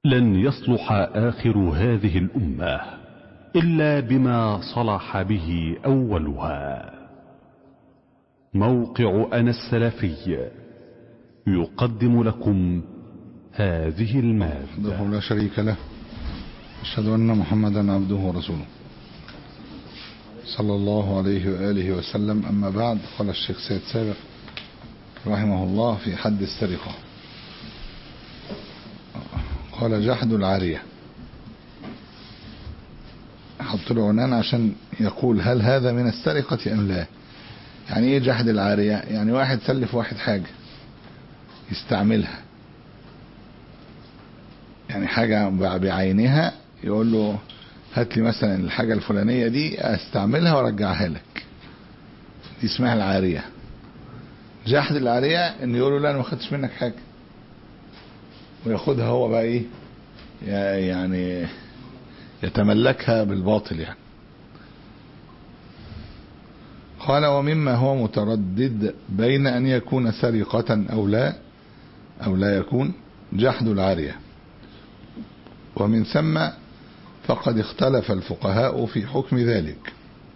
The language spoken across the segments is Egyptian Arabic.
لن يصلح آخر هذه الأمة إلا بما صلح به أولها موقع أنا السلفي يقدم لكم هذه المادة وحده لا شريك له أشهد أن محمدا عبده ورسوله صلى الله عليه وآله وسلم أما بعد قال الشيخ سيد سابق رحمه الله في حد السرقة قال جحد العارية حط له عنان عشان يقول هل هذا من السرقة أم لا يعني ايه جحد العارية يعني واحد سلف واحد حاجة يستعملها يعني حاجة بعينها يقول له هات لي مثلا الحاجة الفلانية دي استعملها وارجعها لك دي اسمها العارية جحد العارية ان يقول له لا انا ما خدتش منك حاجة وياخدها هو بقى ايه يعني يتملكها بالباطل يعني قال ومما هو متردد بين ان يكون سرقة او لا او لا يكون جحد العارية ومن ثم فقد اختلف الفقهاء في حكم ذلك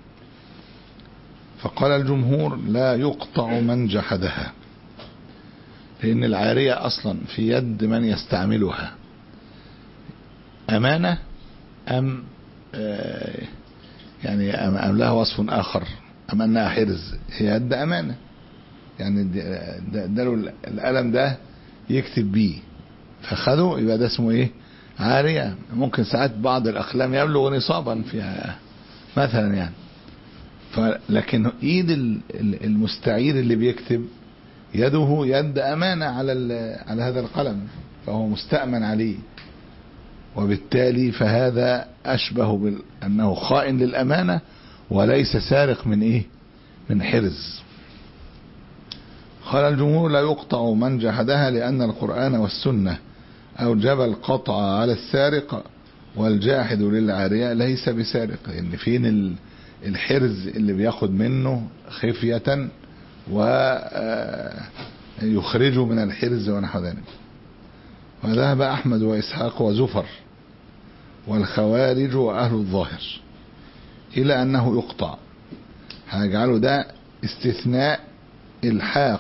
فقال الجمهور لا يقطع من جحدها لأن العارية أصلا في يد من يستعملها أمانة أم يعني أم لها وصف آخر أم أنها حرز هي يد أمانة يعني اداله القلم ده يكتب بيه فخده يبقى ده اسمه ايه عارية ممكن ساعات بعض الأقلام يبلغ نصابا فيها مثلا يعني لكن ايد المستعير اللي بيكتب يده يد أمانة على على هذا القلم فهو مستأمن عليه وبالتالي فهذا أشبه بأنه خائن للأمانة وليس سارق من إيه من حرز قال الجمهور لا يقطع من جحدها لأن القرآن والسنة أوجب القطع على السارق والجاحد للعارية ليس بسارق لأن فين الحرز اللي بياخد منه خفية ويخرجه من الحرز ونحو ذلك وذهب أحمد وإسحاق وزفر والخوارج وأهل الظاهر إلى أنه يقطع هيجعله ده استثناء الحاق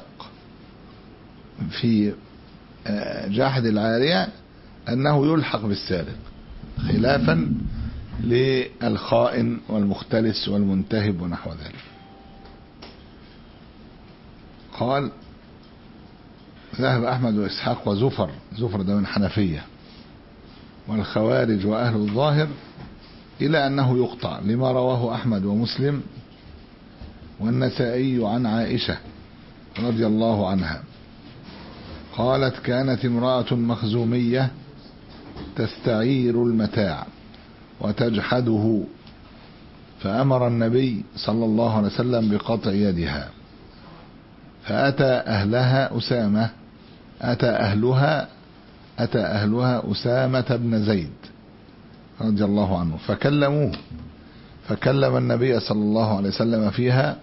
في جحد العارية أنه يلحق بالسارق خلافا للخائن والمختلس والمنتهب ونحو ذلك قال ذهب أحمد وإسحاق وزفر زفر ده من حنفية والخوارج وأهل الظاهر إلى أنه يقطع لما رواه أحمد ومسلم والنسائي عن عائشة رضي الله عنها قالت كانت امرأة مخزومية تستعير المتاع وتجحده فأمر النبي صلى الله عليه وسلم بقطع يدها فأتى أهلها أسامة أتى أهلها أتى أهلها أسامة بن زيد رضي الله عنه فكلموه فكلم النبي صلى الله عليه وسلم فيها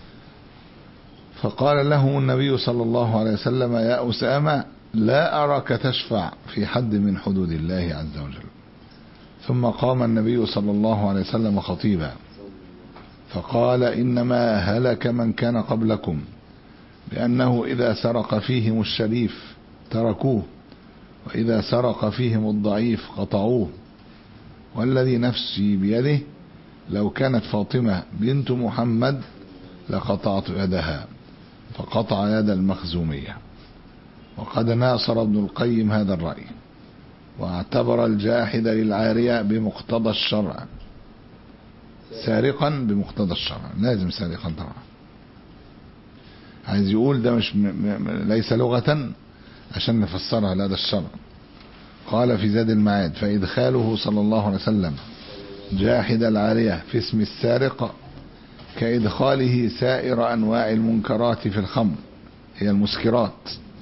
فقال له النبي صلى الله عليه وسلم يا أسامة لا أراك تشفع في حد من حدود الله عز وجل ثم قام النبي صلى الله عليه وسلم خطيبا فقال إنما هلك من كان قبلكم لأنه إذا سرق فيهم الشريف تركوه وإذا سرق فيهم الضعيف قطعوه والذي نفسي بيده لو كانت فاطمة بنت محمد لقطعت يدها فقطع يد المخزومية وقد ناصر ابن القيم هذا الرأي واعتبر الجاحد للعارية بمقتضى الشرع سارقا بمقتضى الشرع لازم سارقا طبعا عايز يقول ده مش م م ليس لغة عشان نفسرها لا ده الشرع قال في زاد المعاد فإدخاله صلى الله عليه وسلم جاحد العارية في اسم السارق كإدخاله سائر أنواع المنكرات في الخمر هي المسكرات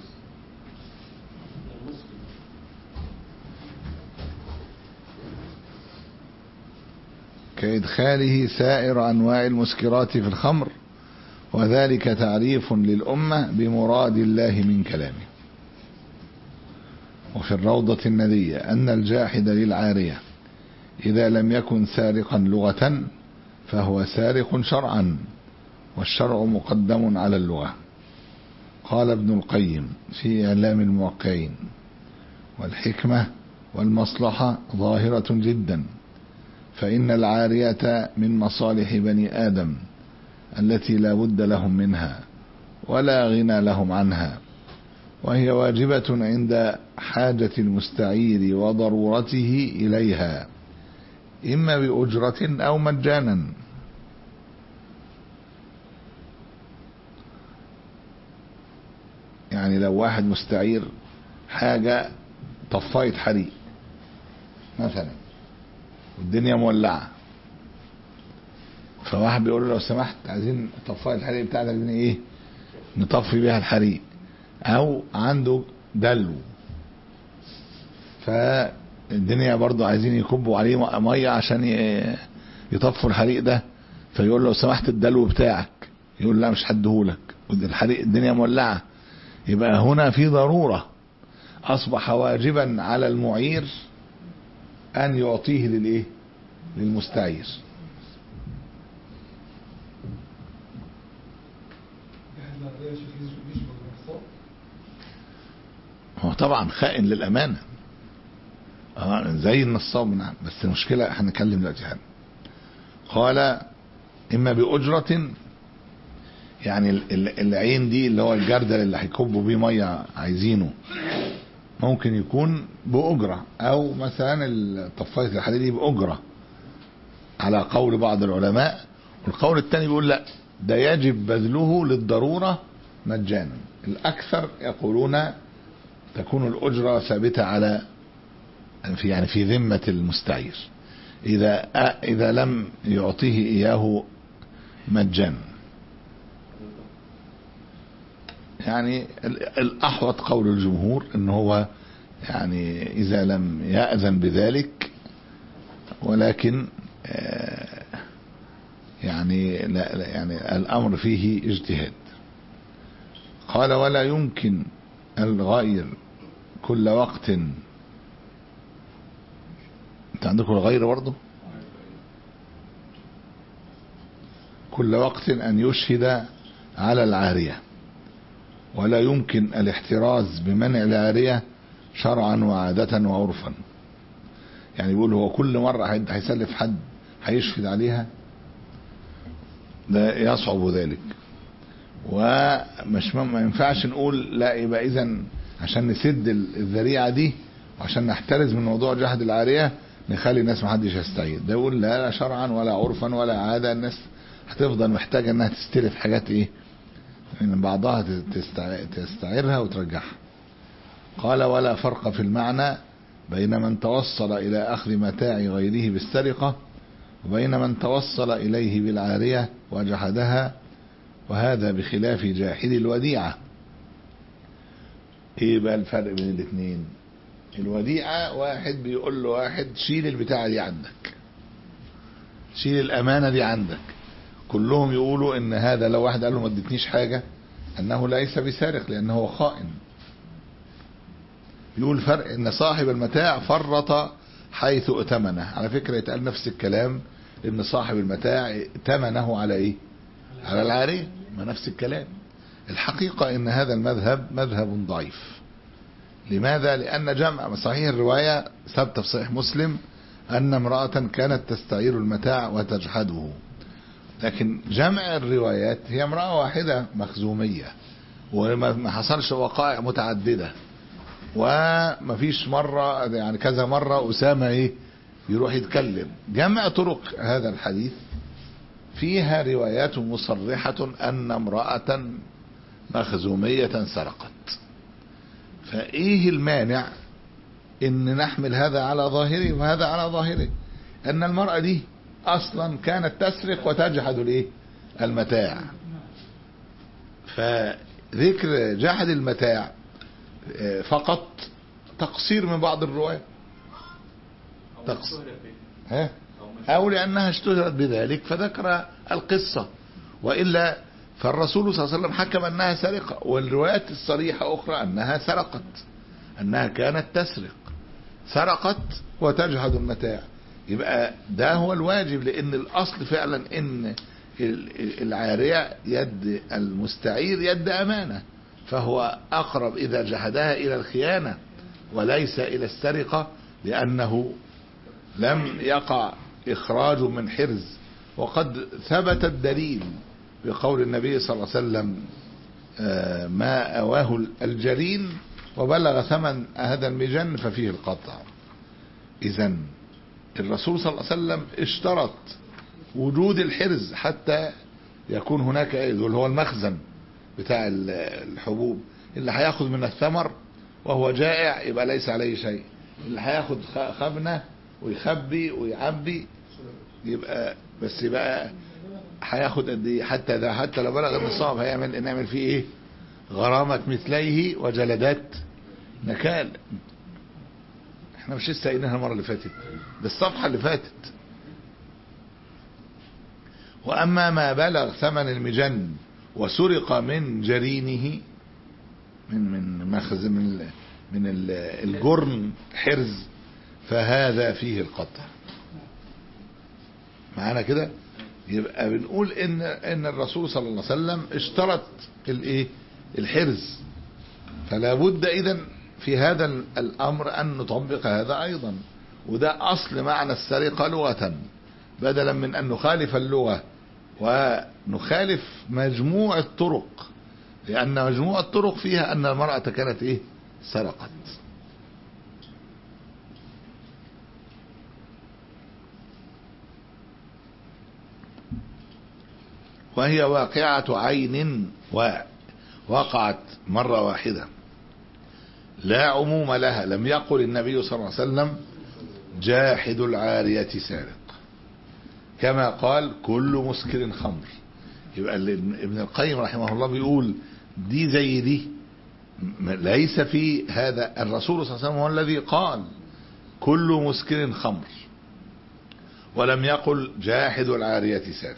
كإدخاله سائر أنواع المسكرات في الخمر وذلك تعريف للأمة بمراد الله من كلامه وفي الروضة الندية أن الجاحد للعارية إذا لم يكن سارقا لغة فهو سارق شرعا والشرع مقدم على اللغة قال ابن القيم في إعلام الموقعين والحكمة والمصلحة ظاهرة جدا فإن العارية من مصالح بني آدم التي لا بد لهم منها ولا غنى لهم عنها وهي واجبة عند حاجة المستعير وضرورته إليها إما بأجرة أو مجانا يعني لو واحد مستعير حاجة طفاية حريق مثلا والدنيا مولعة فواحد بيقول له لو سمحت عايزين طفاية الحريق بتاعتك دي ايه نطفي بيها الحريق او عنده دلو فالدنيا برضو عايزين يكبوا عليه مية عشان يطفوا الحريق ده فيقول له لو سمحت الدلو بتاعك يقول لا مش هديهولك الحريق الدنيا مولعة يبقى هنا في ضرورة أصبح واجبا على المعير أن يعطيه للإيه للمستعير هو طبعا خائن للأمانة آه زي النصاب نعم بس المشكلة هنتكلم دلوقتي حالا قال إما بأجرة يعني العين دي اللي هو الجردل اللي هيكبوا بيه ميه عايزينه ممكن يكون بأجرة أو مثلا الطفاية الحديدي بأجرة على قول بعض العلماء والقول الثاني بيقول لا ده يجب بذله للضرورة مجانا الأكثر يقولون تكون الأجرة ثابتة على في يعني في ذمة المستعير إذا إذا لم يعطيه إياه مجانا يعني الأحوط قول الجمهور ان هو يعني إذا لم يأذن بذلك ولكن يعني لا يعني الأمر فيه اجتهاد قال ولا يمكن الغير كل وقت انت عندكم الغير برضه كل وقت أن يشهد على العارية ولا يمكن الاحتراز بمنع العارية شرعا وعادة وعرفا يعني بيقول هو كل مرة هيسلف حد هيشهد عليها ده يصعب ذلك ومش ما ينفعش نقول لا يبقى اذا عشان نسد الذريعة دي وعشان نحترز من موضوع جهد العارية نخلي الناس ما حدش يستعيد ده يقول لا لا شرعا ولا عرفا ولا عادة الناس هتفضل محتاجة انها تستلف حاجات ايه من بعضها تستعيرها وترجعها قال ولا فرق في المعنى بين من توصل إلى أخذ متاع غيره بالسرقة وبين من توصل إليه بالعارية وجحدها وهذا بخلاف جاحد الوديعة ايه بقى الفرق بين الاثنين الوديعة واحد بيقول له واحد شيل البتاعة دي عندك شيل الأمانة دي عندك كلهم يقولوا ان هذا لو واحد قال له ما اديتنيش حاجة انه ليس بسارق لانه هو خائن يقول فرق ان صاحب المتاع فرط حيث ائتمنه على فكرة يتقال نفس الكلام ان صاحب المتاع ائتمنه على ايه على العارية ما نفس الكلام الحقيقة ان هذا المذهب مذهب ضعيف لماذا لان جمع صحيح الرواية ثبت في صحيح مسلم ان امرأة كانت تستعير المتاع وتجحده لكن جمع الروايات هي امرأة واحدة مخزومية وما حصلش وقائع متعددة وما فيش مرة يعني كذا مرة أسامة إيه يروح يتكلم جمع طرق هذا الحديث فيها روايات مصرحة أن امرأة مخزومية سرقت فإيه المانع إن نحمل هذا على ظاهره وهذا على ظاهره أن المرأة دي اصلا كانت تسرق وتجحد الايه المتاع فذكر جحد المتاع فقط تقصير من بعض الروايات تقصير ها او لانها اشتهرت بذلك فذكر القصة والا فالرسول صلى الله عليه وسلم حكم انها سرقة والروايات الصريحة اخرى انها سرقت أنها كانت تسرق سرقت وتجهد المتاع يبقى ده هو الواجب لأن الأصل فعلا إن ال- العارية يد المستعير يد أمانة فهو أقرب إذا جحدها إلى الخيانة وليس إلى السرقة لأنه لم يقع إخراج من حرز وقد ثبت الدليل بقول النبي صلى الله عليه وسلم آه، ما أواه الجرين وبلغ ثمن هذا المجن ففيه القطع إذا الرسول صلى الله عليه وسلم اشترط وجود الحرز حتى يكون هناك اللي هو المخزن بتاع ال- الحبوب اللي هياخد من الثمر وهو جائع يبقى ليس عليه شيء اللي هياخد خ- خبنه ويخبي ويعبي يبقى بس يبقى هياخد قد ايه حتى ده حتى لو بلغ النصاب هيعمل نعمل فيه ايه غرامة مثليه وجلدات نكال احنا مش لسه قايلينها المرة اللي فاتت ده الصفحة اللي فاتت واما ما بلغ ثمن المجن وسرق من جرينه من من مخزن من ال- من ال- الجرن حرز فهذا فيه القطع معانا كده يبقى بنقول ان ان الرسول صلى الله عليه وسلم اشترط الايه الحرز فلا بد اذا في هذا ال- الامر ان نطبق هذا ايضا وده اصل معنى السرقه لغه بدلا من ان نخالف اللغه ونخالف مجموع الطرق لان مجموع الطرق فيها ان المراه كانت ايه سرقت وهي واقعة عين ووقعت مرة واحدة لا عموم لها لم يقل النبي صلى الله عليه وسلم جاحد العارية سارق كما قال كل مسكر خمر يبقى اللي- ابن القيم رحمه الله بيقول دي زي دي م- ليس في هذا الرسول صلى الله عليه وسلم هو الذي قال كل مسكر خمر ولم يقل جاحد العارية سارق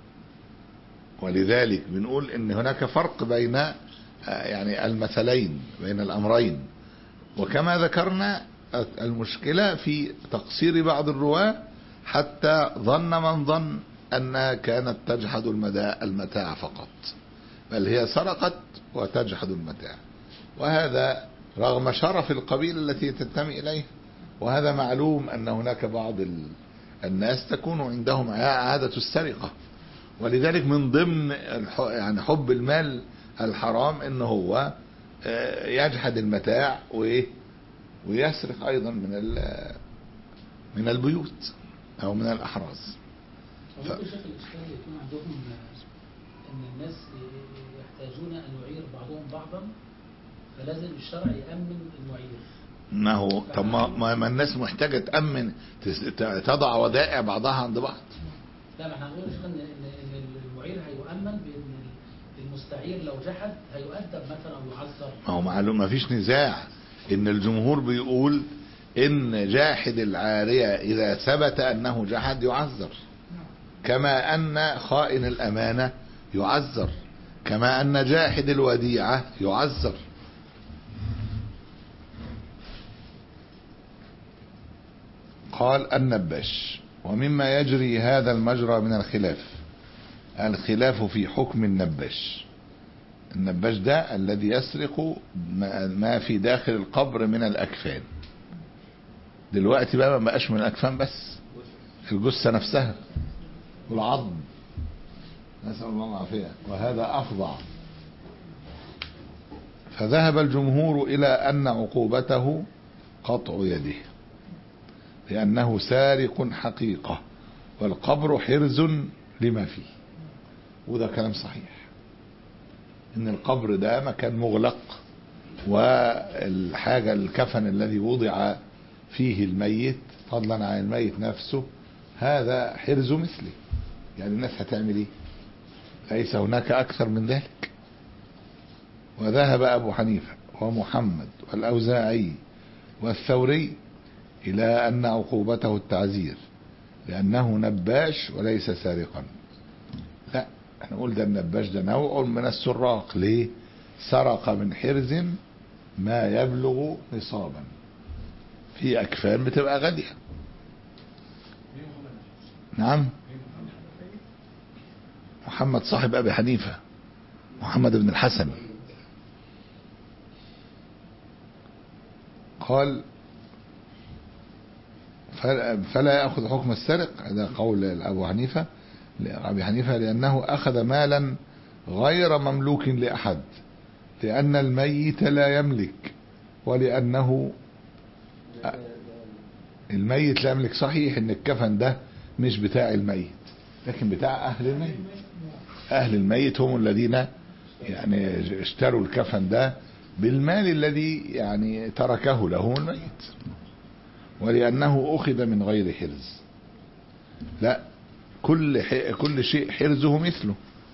ولذلك بنقول ان هناك فرق بين آه، يعني المثلين بين الامرين وكما ذكرنا المشكلة في تقصير بعض الرواة حتى ظن من ظن انها كانت تجحد المدا- المتاع فقط بل هي سرقت وتجحد المتاع وهذا رغم شرف القبيلة التي تنتمي إليه وهذا معلوم أن هناك بعض ال- الناس تكون عندهم عادة السرقة ولذلك من ضمن الح- يعني حب المال الحرام ان هو آه، يجحد المتاع وايه ويسرق ايضا من ال- من البيوت او من الاحراز ف- ممكن شيخ الإشكال يكون عندهم آه، إن الناس يحتاجون أن يعير بعضهم بعضا فلازم الشرع يأمن المعير ما هو طب ما, ما ما الناس محتاجه تامن تس- ت- تضع ودائع بعضها عند بعض لا ما احنا هنقول يا شيخ إن إن إن المعير هيؤمن بأن المستعير لو جحد هيؤدب مثلا أو يعذر ما هو معلوم ما فيش نزاع ان الجمهور بيقول ان جاحد العارية اذا ثبت انه جحد يعذر كما ان خائن الامانة يعذر كما ان جاحد الوديعة يعذر قال النباش ومما يجري هذا المجرى من الخلاف الخلاف في حكم النباش النباش ده الذي يسرق ما- ما في داخل القبر من الأكفان دلوقتي بقى ما بقاش من الأكفان بس الجثة نفسها والعظم نسأل الله العافية وهذا أفظع فذهب الجمهور إلى أن عقوبته قطع يده لأنه سارق حقيقة والقبر حرز لما فيه وده كلام صحيح ان القبر ده مكان مغلق والحاجة الكفن الذي وضع فيه الميت فضلا عن الميت نفسه هذا حرز مثله يعني الناس هتعمل ايه ليس هناك اكثر من ذلك وذهب ابو حنيفة ومحمد والاوزاعي والثوري الى ان عقوبته التعزير لانه نباش وليس سارقا لا احنا نقول ده النباش ده نوع من السراق ليه سرق من حرز ما يبلغ نصابا في أكفان بتبقى غالية نعم محمد صاحب أبي حنيفة محمد بن الحسن قال فلا- فلا يأخذ حكم السرق هذا قول أبو حنيفة أبي حنيفة لأنه أخذ مالا غير مملوك لأحد لأن الميت لا يملك ولأنه الميت لا يملك صحيح ان الكفن ده مش بتاع الميت لكن بتاع اهل الميت اهل الميت هم الذين يعني اشتروا الكفن ده بالمال الذي يعني تركه له الميت ولانه اخذ من غير حرز لا كل ح- كل شيء حرزه مثله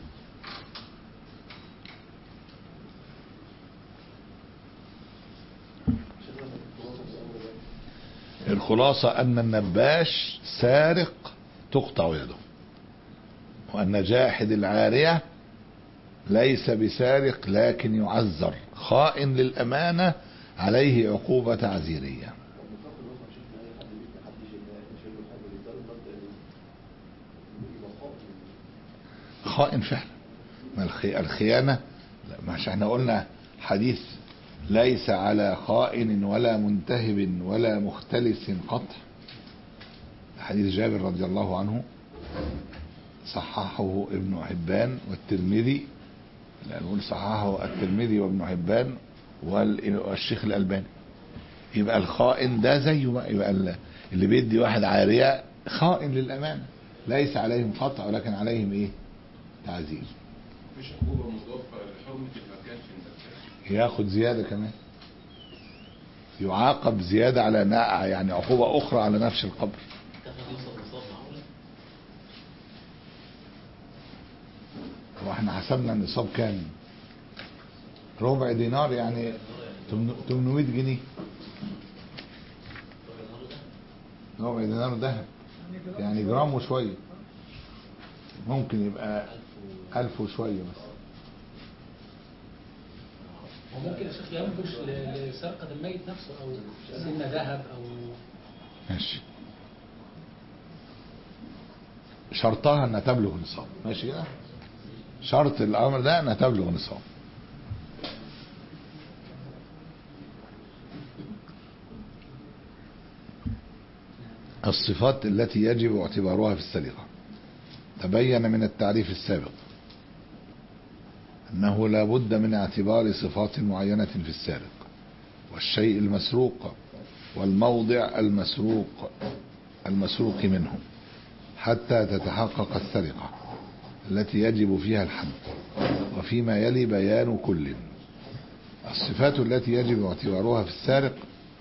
الخلاصة أن النباش سارق تقطع يده وأن جاحد العارية ليس بسارق لكن يعذر خائن للأمانة عليه عقوبة تعزيرية خائن فعلا ما الخي- الخيانة لا، مش احنا قلنا حديث ليس على خائن ولا منتهب ولا مختلس قطع حديث جابر رضي الله عنه صححه ابن حبان والترمذي لا نقول صححه الترمذي وابن حبان وال- والشيخ الألباني يبقى الخائن ده زيه بقى يبقى ال- اللي بيدي واحد عارية خائن للأمانة ليس عليهم قطع ولكن عليهم ايه تعزير مش عقوبة مضافة لحرمة المكان في المكان ياخد زيادة كمان يعاقب زيادة على نا- يعني عقوبة أخرى على نفس القبر واحنا حسبنا النصاب كام ربع دينار يعني 800 جنيه ربع دينار ذهب يعني جرام وشوية ممكن يبقى ألف وشوية بس وممكن يا شيخ ينبش ل- لسرقة الميت نفسه أو سن ذهب أو ماشي شرطها انها تبلغ نصاب ماشي كده شرط الامر ده انها تبلغ نصاب الصفات التي يجب اعتبارها في السرقة تبين من التعريف السابق أنه لا بد من اعتبار صفات معينة في السارق والشيء المسروق والموضع المسروق المسروق منه حتى تتحقق السرقة التي يجب فيها الحد وفيما يلي بيان كل الصفات التي يجب اعتبارها في السارق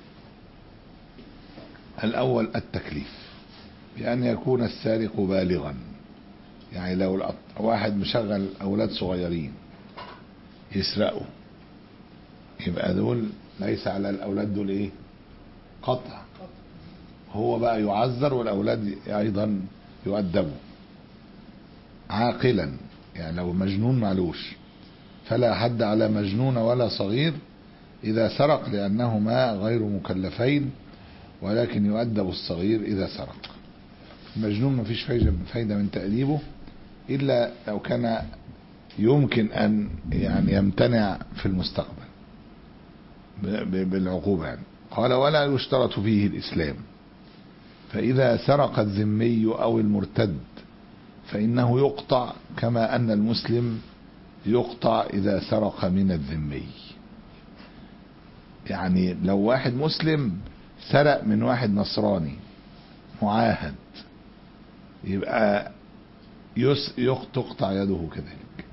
الأول التكليف بأن يكون السارق بالغا يعني لو الأط- واحد مشغل أولاد صغيرين يسرقوا يبقى دول ليس على الأولاد دول إيه قطع هو بقى يعذر والأولاد أيضا يؤدبوا عاقلا يعني لو مجنون معلوش فلا حد على مجنون ولا صغير إذا سرق لأنهما غير مكلفين ولكن يؤدب الصغير إذا سرق المجنون ما فيش فايدة فايدة من تأديبه إلا لو كان يمكن أن يعني يمتنع في المستقبل ب- ب- بالعقوبة يعني قال ولا يشترط فيه الإسلام فإذا سرق الذمي أو المرتد فإنه يقطع كما أن المسلم يقطع إذا سرق من الذمي يعني لو واحد مسلم سرق من واحد نصراني معاهد يبقى يس يق- تقطع يده كذلك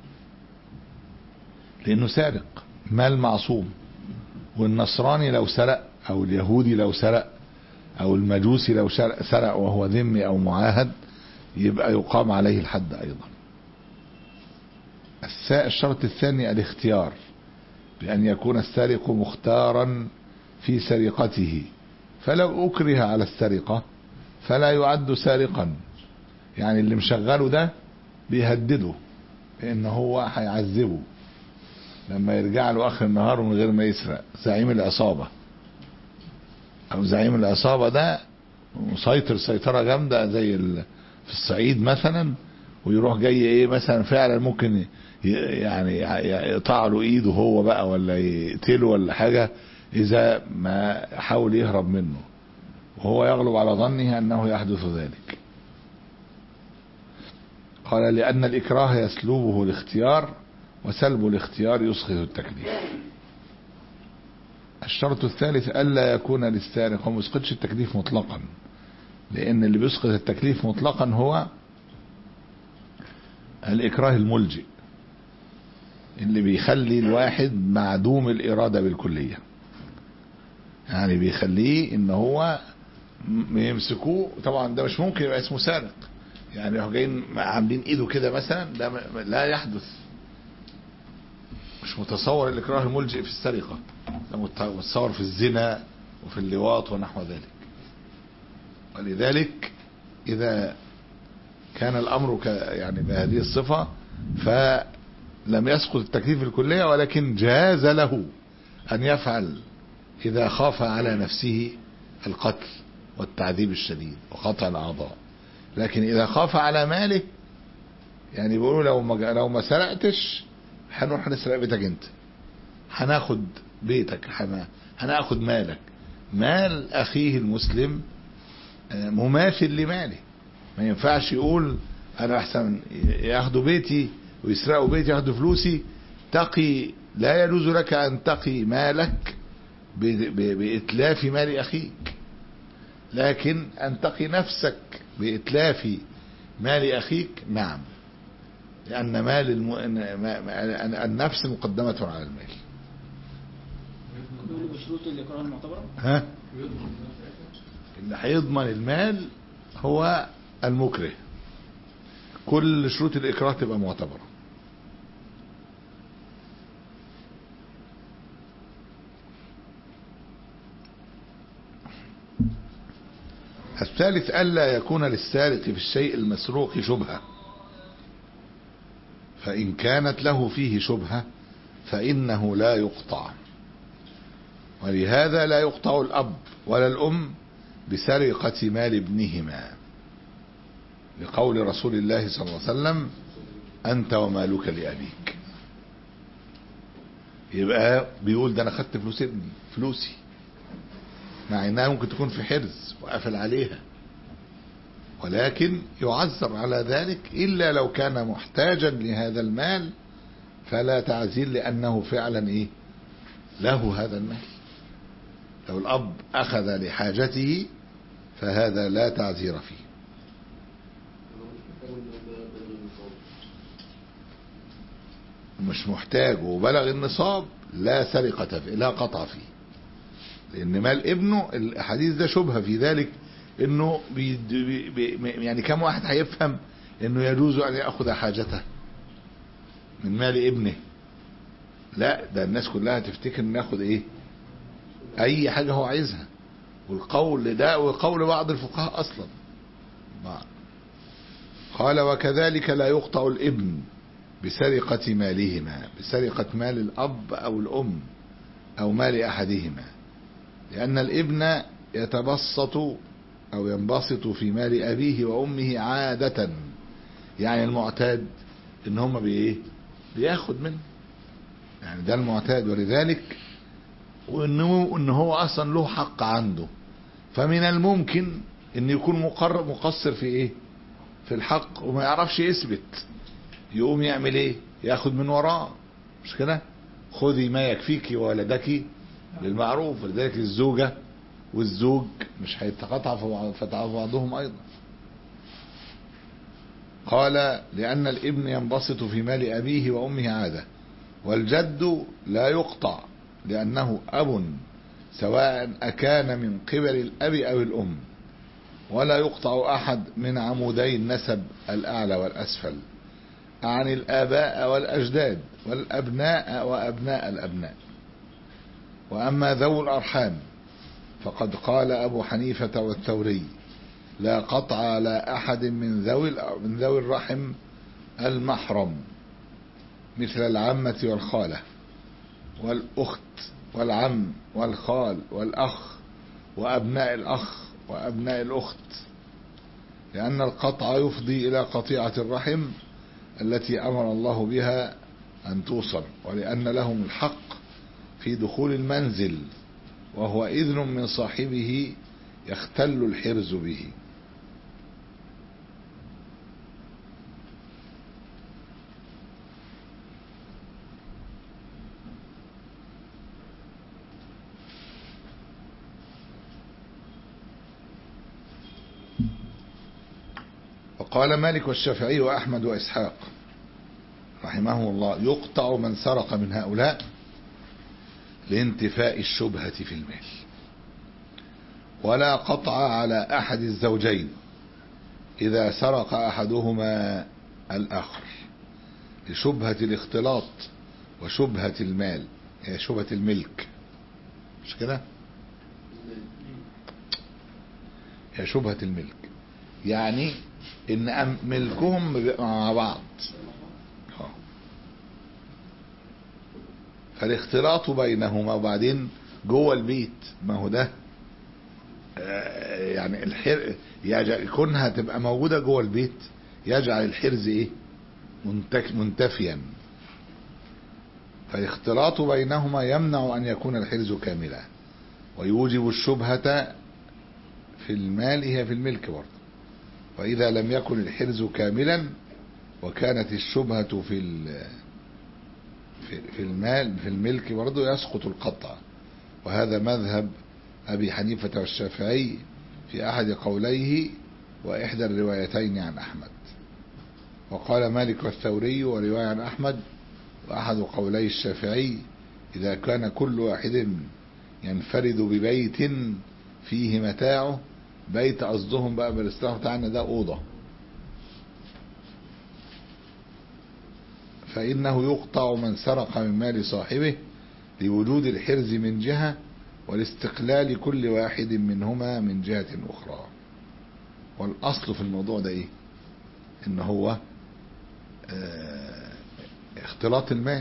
لأنه سارق مال معصوم والنصراني لو سرق أو اليهودي لو سرق أو المجوسي لو سرق, سرق وهو ذمي أو معاهد يبقى يقام عليه الحد أيضا الس- الشرط الثاني الاختيار بأن يكون السارق مختارا في سرقته فلو أكره على السرقة فلا يعد سارقا يعني اللي مشغله ده بيهدده بأن هو هيعذبه لما يرجع له اخر النهار من غير ما يسرق زعيم العصابه او زعيم العصابه ده مسيطر سيطره جامده زي ال... في الصعيد مثلا ويروح جاي ايه مثلا فعلا ممكن ي- يعني ي- يقطع له ايده هو بقى ولا يقتله ولا حاجه اذا ما حاول يهرب منه وهو يغلب على ظنه انه يحدث ذلك قال لان الاكراه يسلبه الاختيار وسلب الاختيار يسقط التكليف الشرط الثالث الا يكون للسارق هو ما يسقطش التكليف مطلقا لان اللي بيسقط التكليف مطلقا هو الإكراه الملجئ اللي بيخلي الواحد معدوم الإرادة بالكلية يعني بيخليه إن هو م- يمسكوه طبعا ده مش ممكن يبقى اسمه سارق يعني يروحوا جايين عاملين ايده كده مثلا ده م- لا يحدث مش متصور الإكراه الملجئ في السرقة ده مت- متصور في الزنا وفي اللواط ونحو ذلك ولذلك إذا كان الامر ك يعني بهذه الصفه فلم يسقط التكليف الكليه ولكن جاز له ان يفعل اذا خاف على نفسه القتل والتعذيب الشديد وقطع الاعضاء لكن اذا خاف على ماله يعني بيقولوا لو ما لو ما سرقتش هنروح نسرق بيتك انت هناخد بيتك هن- هناخد مالك مال اخيه المسلم آه، مماثل لماله ما ينفعش يقول انا احسن ياخدوا بيتي ويسرقوا بيتي ياخدوا فلوسي تقي لا يجوز لك ان تقي مالك ب- ب- باتلاف مال اخيك لكن ان تقي نفسك باتلاف مال اخيك نعم لان مال الم... ما- ما- النفس مقدمه على المال بيقولوا بشروط الإكراه المعتبرة ها اللي هيضمن المال هو المكره كل شروط الإكراه تبقى معتبرة الثالث ألا يكون للسارق في الشيء المسروق شبهة فإن كانت له فيه شبهة فإنه لا يقطع ولهذا لا يقطع الأب ولا الأم بسرقة مال ابنهما لقول رسول الله صلى الله عليه وسلم أنت ومالك لأبيك يبقى بيقول ده أنا خدت فلوس ابني فلوسي مع إنها ممكن تكون في حرز وقفل عليها ولكن يعذر على ذلك إلا لو كان محتاجا لهذا المال فلا تعزير لأنه فعلا إيه له هذا المال لو الأب أخذ لحاجته فهذا لا تعزير فيه مش محتاج وبلغ النصاب لا سرقة فيه لا قطع فيه لأن مال ابنه الحديث ده شبهة في ذلك انه بي بي بي يعني كم واحد هيفهم انه يجوز ان ياخذ حاجته من مال ابنه لا ده الناس كلها تفتكر ان ياخذ ايه اي حاجه هو عايزها والقول ده وقول بعض الفقهاء اصلا بعض. قال وكذلك لا يقطع الابن بسرقة مالهما بسرقة مال الأب أو الأم أو مال أحدهما لأن الابن يتبسط أو ينبسط في مال أبيه وأمه عادة يعني المعتاد إن هم بإيه بياخد منه يعني ده المعتاد ولذلك وإنه إن هو أصلا له حق عنده فمن الممكن إن يكون مقر مقصر في إيه في الحق وما يعرفش يثبت يقوم يعمل إيه ياخد من وراه مش كده خذي ما يكفيك وولدك للمعروف ولذلك الزوجة والزوج مش هيتقاطع فتعاطى بعضهم أيضا قال لأن الابن ينبسط في مال أبيه وأمه عادة والجد لا يقطع لأنه أب سواء أكان من قبل الأب أو الأم ولا يقطع أحد من عمودي النسب الأعلى والأسفل عن الآباء والأجداد والأبناء وأبناء الأبناء وأما ذو الأرحام فقد قال أبو حنيفة والثوري لا قطع على أحد من ذوي من ذوي الرحم المحرم مثل العمة والخالة والأخت والعم والخال والأخ وأبناء الأخ وأبناء الأخت لأن القطع يفضي إلى قطيعة الرحم التي أمر الله بها أن توصل ولأن لهم الحق في دخول المنزل وهو إذن من صاحبه يختل الحرز به وقال مالك والشافعي وأحمد وإسحاق رحمه الله يقطع من سرق من هؤلاء لانتفاء الشبهة في المال ولا قطع على أحد الزوجين إذا سرق أحدهما الآخر لشبهة الاختلاط وشبهة المال هي شبهة الملك مش كده هي شبهة الملك يعني ان أم- ملكهم بيبقى مع بعض آه. فالاختلاط بينهما وبعدين جوه البيت ما هو ده آه، يعني الحر يجعل كونها تبقى موجودة جوه البيت يجعل الحرز ايه منتك منتفيا فالاختلاط بينهما يمنع ان يكون الحرز كاملا ويوجب الشبهة في المال هي في الملك برضه وإذا لم يكن الحرز كاملا وكانت الشبهة في ال- في في المال في الملك برضه يسقط القطع وهذا مذهب أبي حنيفة والشافعي في أحد قوليه وإحدى الروايتين عن أحمد وقال مالك والثوري ورواية عن أحمد وأحد قولي الشافعي إذا كان كل واحد ينفرد ببيت فيه متاعه بيت قصدهم بقى بالاصطلاح بتاعنا ده أوضة فإنه يقطع من سرق من مال صاحبه لوجود الحرز من جهة والاستقلال كل واحد منهما من جهة أخرى والأصل في الموضوع ده إيه إن هو آه اختلاط المال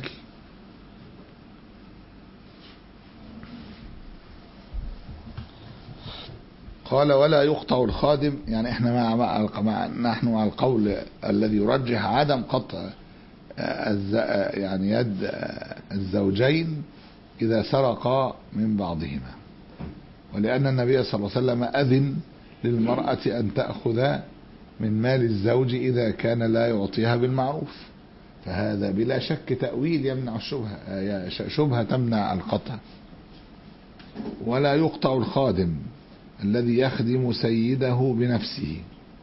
قال ولا يقطع الخادم يعني احنا مع, مع, مع نحن مع القول الذي يرجح عدم قطع آه، الز- آه، يعني يد آه، الزوجين إذا سرقا من بعضهما ولأن النبي صلى الله عليه وسلم أذن للمرأة أن تأخذ من مال الزوج إذا كان لا يعطيها بالمعروف فهذا بلا شك تأويل يمنع الشبهة آه، شبهة تمنع القطع ولا يقطع الخادم الذي يخدم سيده بنفسه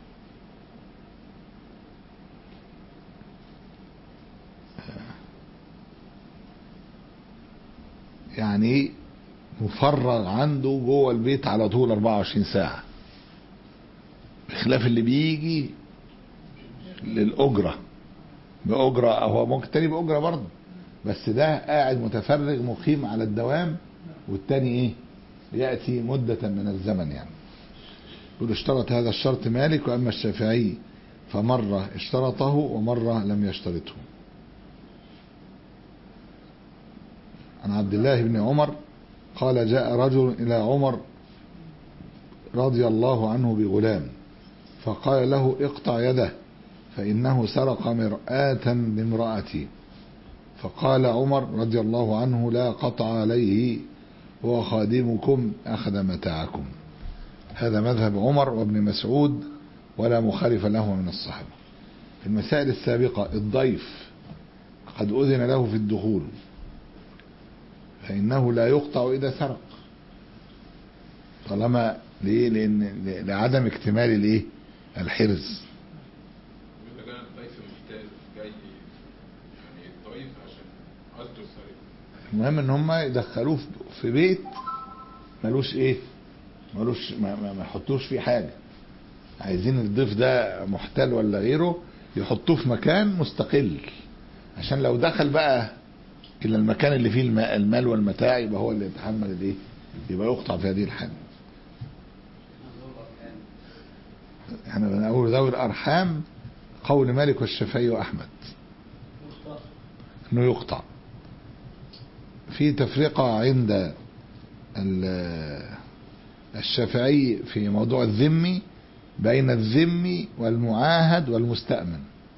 يعني مفرغ عنده جوه البيت على طول 24 ساعة بخلاف اللي بيجي للأجرة بأجرة أو هو ممكن تاني بأجرة برضه بس ده قاعد متفرغ مقيم على الدوام والتاني ايه يأتي مدة من الزمن يعني يقول اشترط هذا الشرط مالك وأما الشافعي فمرة اشترطه ومرة لم يشترطه عن عبد الله بن عمر قال جاء رجل إلى عمر رضي الله عنه بغلام فقال له اقطع يده فإنه سرق مرآة لامرأتي فقال عمر رضي الله عنه لا قطع عليه هو خادمكم أخذ متاعكم هذا مذهب عمر وابن مسعود ولا مخالف له من الصحابة في المسائل السابقة الضيف قد أذن له في الدخول فإنه لا يقطع إذا سرق طالما ليه لأن لعدم اكتمال الايه الحرز يقول لك انا الضيف محتاج جاي يعني الضيف عشان قصده السرقه المهم ان هم يدخلوه في بيت ملوش ايه ملوش ما, ما, ما يحطوش فيه حاجة عايزين الضيف ده محتل ولا غيره يحطوه في مكان مستقل عشان لو دخل بقى الى المكان اللي فيه الماء المال والمتاع يبقى هو اللي يتحمل الايه يبقى يقطع في هذه الحالة احنا بنقول ذوي الارحام قول مالك والشافعي واحمد انه يقطع في في تفرقة عند ال- الشافعي في موضوع الذمي بين الذمي والمعاهد والمستأمن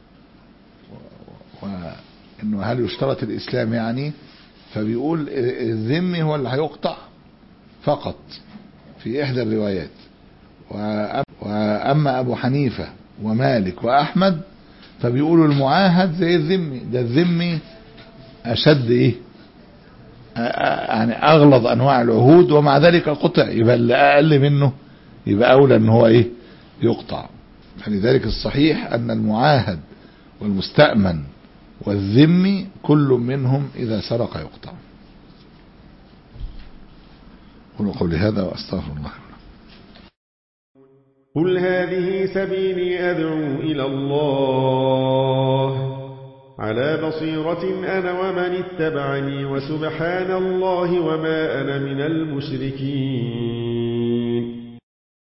وانه هل يشترط الاسلام يعني فبيقول الذمي هو اللي هيقطع فقط في احدى الروايات وأم- واما ابو حنيفه ومالك واحمد فبيقولوا المعاهد زي الذمي ده الذمي اشد ايه أ- أ- يعني اغلظ انواع العهود ومع ذلك قطع يبقى اللي اقل منه يبقى اولى ان هو ايه يقطع فلذلك الصحيح ان المعاهد والمستأمن والذمي كل منهم اذا سرق يقطع قولوا قولي هذا واستغفر الله قل هذه سبيلي أدعو إلى الله على بصيرة أنا ومن اتبعني وسبحان الله وما أنا من المشركين